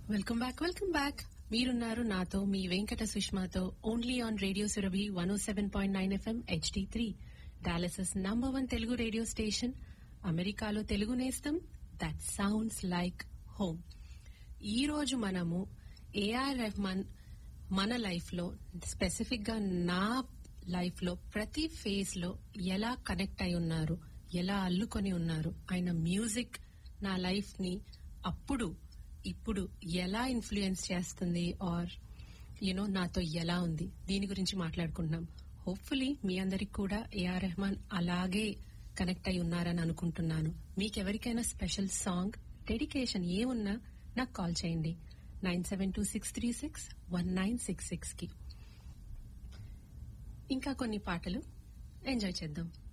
welcome back welcome back మీరున్నారు నాతో మీ వెంకట సుష్మాతో only on radio Surabhi one O seven point nine FM HD three Dallas's number one Telugu radio station అమెరికాలో తెలుగు నేస్తం that sounds like home ఈ రోజు మనము ఏఆర్ రెహమాన్ మన లైఫ్ లో స్పెసిఫిక్ గా నా లైఫ్ లో ప్రతి ఫేజ్ లో ఎలా కనెక్ట్ అయి ఉన్నారు ఎలా అల్లుకొని ఉన్నారు ఆయన మ్యూజిక్ నా లైఫ్ ని అప్పుడు ఇప్పుడు ఎలా ఇన్ఫ్లుయెన్స్ చేస్తుంది ఆర్ యునో నాతో ఎలా ఉంది దీని గురించి మాట్లాడుకుంటున్నాం హోప్ఫుల్లీ మీ అందరికి కూడా ఏఆర్ రెహమాన్ అలాగే కనెక్ట్ అయి ఉన్నారని అనుకుంటున్నాను మీకెవరికైనా స్పెషల్ సాంగ్ డెడికేషన్ ఏమున్నా నాకు కాల్ చేయండి nine seven two six three six one nine six six కి ఇంకా కొన్ని పాటలు ఎంజాయ్ చేద్దాం